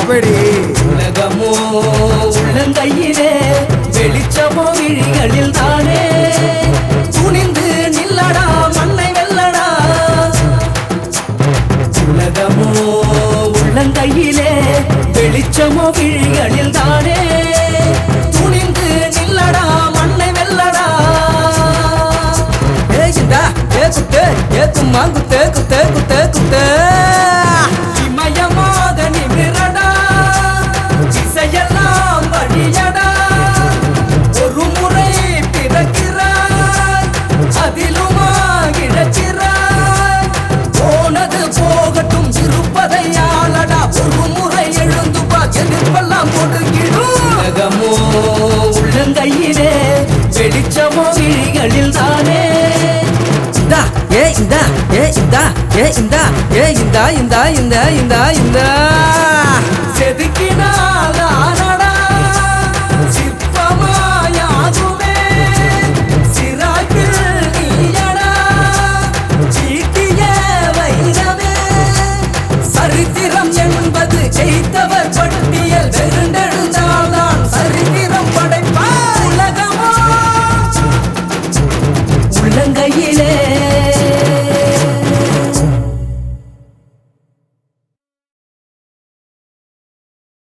எப்படி உலகமோ உள்ளங்கையிலே வெளிச்சமோ விழிகளில் தானே துணிந்து நில்லடா மண்ணை வெல்லடா உலகமோ உள்ளங்கையிலே வெளிச்சமோ விழிகளில் தானே துணிந்து நில்லடா மண்ணை வெல்லடா ஏசிந்தா ஏ குத்து ஏ கும்மா குத்து குத்து குத்து குத்து இமயமோத நிமிரடா இசையெல்லாம் வழியடா ஒரு முறை பிறக்கிறாய் அதிலுமா இழக்கிறாய் போனது போகட்டும் இருப்பதை ஆளடா ஒரு முறை எழுந்து பா எதிர்ப்பெல்லாம் கொடுக்கிடும் உலகமோ உள்ளங்கையிலே வெளிச்சமோ விழிகளில் தானே இந்தா ஏ இந்தா ஏ இந்தா ஏ இந்தா ஏ இந்தா இந்தா இந்த இந்த இந்த செது